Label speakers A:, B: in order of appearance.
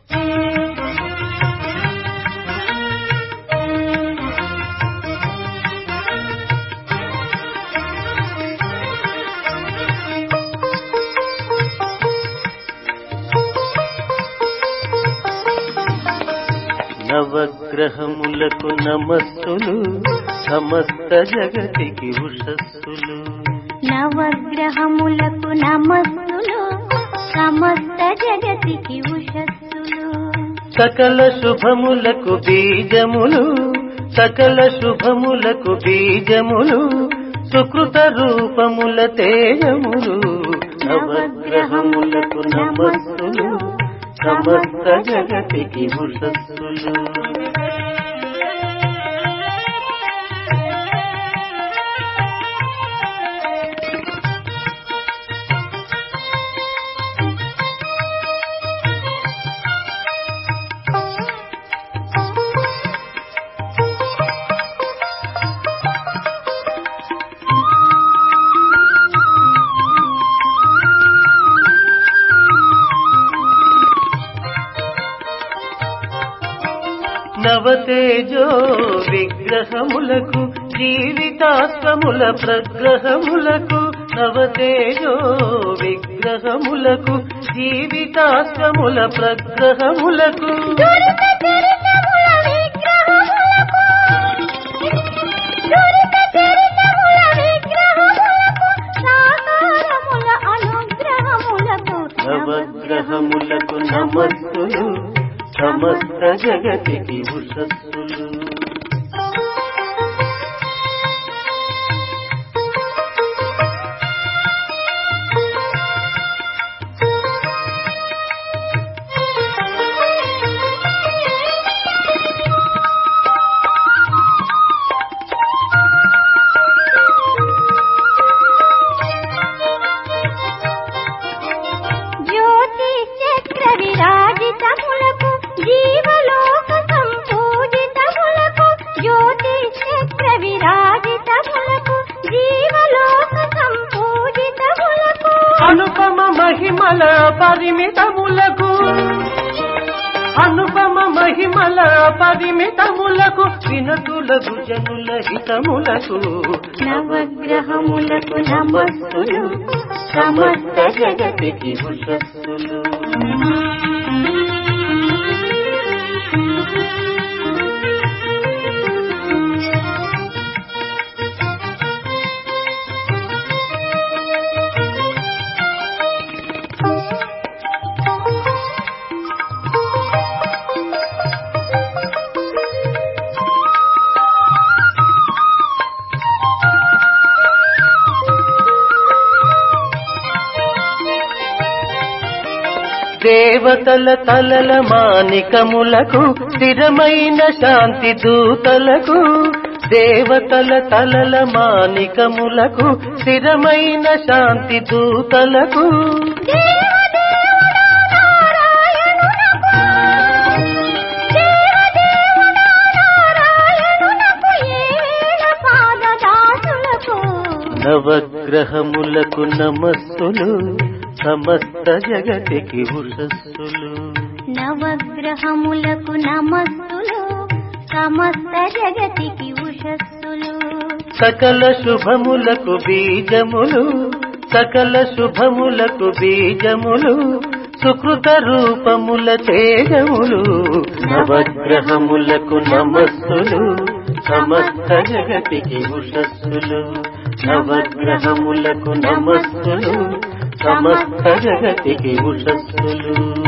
A: నవగ్రహములకు నమస్సులు సమస్త జగతికి ఉషస్సులు
B: నవగ్రహములకు నమస్సులు సమస్త జగతికి ఉషస్సులు
A: సకల శుభములకు బీజములు సకల శుభములకు బీజములు సుకృత రూపముల తేజములు నవగ్రహములకు నమస్సులు సమస్త జగతికి ఉషస్సులు నవతేజో విగ్రహములకు జీవితాశ్రముల ప్రగ్రహములకు నవతేజో విగ్రహములకు జీవితాశ్రముల ప్రగ్రహములకు
B: దురిత చరితముల విగ్రహములకు దురిత చరితముల విగ్రహములకు సాకారముల అనుగ్రహములకు
A: నవగ్రహములకు నమస్సులు సమస్త జగతికి ఉషస్సులు
B: జ్యోతి చక్ర విరాజితములకు జీవలోక సంపూజితములకు జ్యోతి చక్ర విరాజితములకు జీవలోక సంపూజితములకు
A: అనుపమ మహిమల పరిమితములకు అనుపమ మహిమల పరిమితములకు వినతులకు జనుల హితములకు
B: నవగ్రహములకు నమస్సులు
A: సమస్త జగతికి ఉషస్సులు దేవతల తలల మానికములకు స్థిరమైన శాంతి దూతలకు దేవతల తలల మానికములకు స్థిరమైన శాంతి దూతలకు నవగ్రహములకు నమస్సులు సమస్త జగతికి ఉషస్సులు
B: నవగ్రహములకు నమస్సులు సమస్త జగతికి ఉషస్సులు
A: సకల శుభములకు బీజములు సకల శుభములకు బీజములు సుకృత రూపముల తేజములు నవగ్రహములకు నమస్సులు సమస్త జగతికి ఉషస్సులు నవగ్రహములకు నమస్సులు సమస్త జగతికి ఉషస్సులు